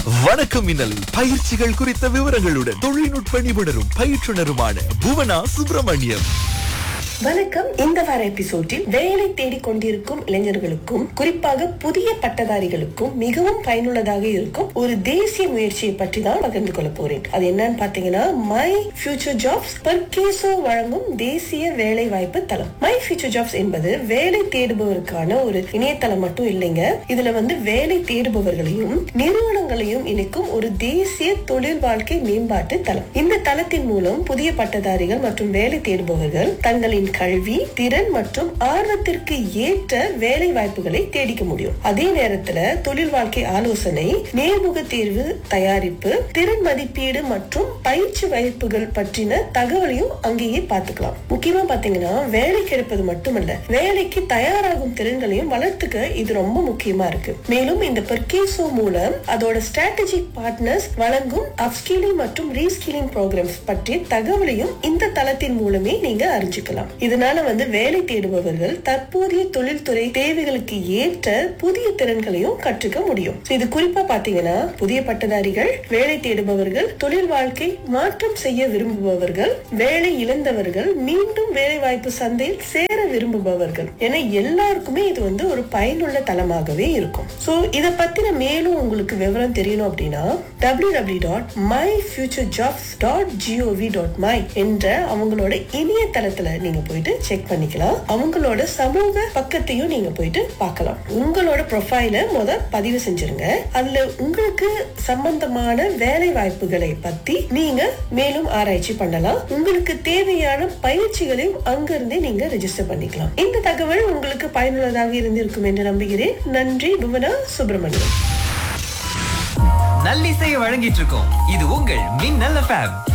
வணக்கம் மின்னல் பயிற்சிகள் குறித்த விவரங்களுடன் தொழில்நுட்ப நிபுணரும் பயிற்றுனருமான புவனா சுப்பிரமணியம் வணக்கம் இந்த வார எபிசோடில் வேலை தேடிக் கொண்டிருக்கும் இளைஞர்களுக்கும் குறிப்பாக புதிய பட்டதாரிகளுக்கும் மிகவும் பயனுள்ளதாக இருக்கும் ஒரு தேசிய முயற்சியை பற்றி தான் பகிர்ந்து கொள்ள போறேன் அது என்னன்னு பாத்தீங்கன்னா மை ஃபியூச்சர் ஜாப்ஸ் பர்கேசோ வழங்கும் தேசிய வேலை வாய்ப்பு தளம் மை ஃபியூச்சர் ஜாப்ஸ் என்பது வேலை தேடுபவருக்கான ஒரு இணையதளம் மட்டும் இல்லைங்க இதுல வந்து வேலை தேடுபவர்களையும் நிறுவனங்களையும் இணைக்கும் ஒரு தேசிய தொழில் வாழ்க்கை மேம்பாட்டு தளம் இந்த தளத்தின் மூலம் புதிய பட்டதாரிகள் மற்றும் வேலை தேடுபவர்கள் தங்களின் கல்வி திறன் மற்றும் ஆர்வத்திற்கு ஏற்ற வேலை வாய்ப்புகளை தேடிக்க முடியும் அதே நேரத்துல தொழில் வாழ்க்கை ஆலோசனை நேர்முக தேர்வு தயாரிப்பு திறன் மதிப்பீடு மற்றும் பயிற்சி வாய்ப்புகள் பற்றின தகவலையும் அங்கேயே பார்த்துக்கலாம் முக்கியமா பாத்தீங்கன்னா வேலை கிடைப்பது மட்டுமல்ல வேலைக்கு தயாராகும் திறன்களையும் வளர்த்துக்க இது ரொம்ப முக்கியமா இருக்கு மேலும் இந்த பெர்கேசோ மூலம் அதோட ஸ்ட்ராட்டஜிக் பார்ட்னர்ஸ் வழங்கும் அப்ஸ்கிலிங் மற்றும் ரீஸ்கிலிங் ப்ரோக்ராம்ஸ் பற்றிய தகவலையும் இந்த தளத்தின் மூலமே நீங்க அறிஞ்சுக்கலாம் இதனால வந்து வேலை தேடுபவர்கள் தற்போதைய தொழில்துறை தேவைகளுக்கு ஏற்ற புதிய திறன்களையும் கற்றுக்க முடியும் So, இது குறிப்பா பாத்தீங்கன்னா புதிய பட்டதாரிகள் வேலை தேடுபவர்கள் தொழில் வாழ்க்கை மாற்றம் செய்ய விரும்புபவர்கள் வேலை இழந்தவர்கள் மீண்டும் வேலை வாய்ப்பு சந்தையில் சேர விரும்புபவர்கள் என எல்லாருக்குமே இது வந்து ஒரு பயனுள்ள தளமாகவே இருக்கும் சோ இத பத்தின மேலும் உங்களுக்கு விவரம் தெரியணும் அப்படின்னா www.myfuturejobs.gov.my என்ற அவங்களோட இணையதளத்துல நீங்க போயிட்டு செக் பண்ணிக்கலாம் அவங்களோட சமூக பக்கத்தையும் நீங்க போயிட்டு பார்க்கலாம் உங்களோட ப்ரொஃபைல முத பதிவு செஞ்சிருங்க அதுல உங்களுக்கு சம்பந்தமான வேலை வாய்ப்புகளை பத்தி நீங்க மேலும் ஆராய்ச்சி பண்ணலாம் உங்களுக்கு தேவையான பயிற்சிகளையும் அங்கிருந்தே நீங்க ரெஜிஸ்டர் பண்ணிக்கலாம் இந்த தகவல் உங்களுக்கு பயனுள்ளதாக இருந்திருக்கும் என்று நம்புகிறேன் நன்றி புவனா சுப்பிரமணியம் நல்லிசையை வழங்கிட்டு இருக்கோம் இது உங்கள் மின்னல் எஃப்எம்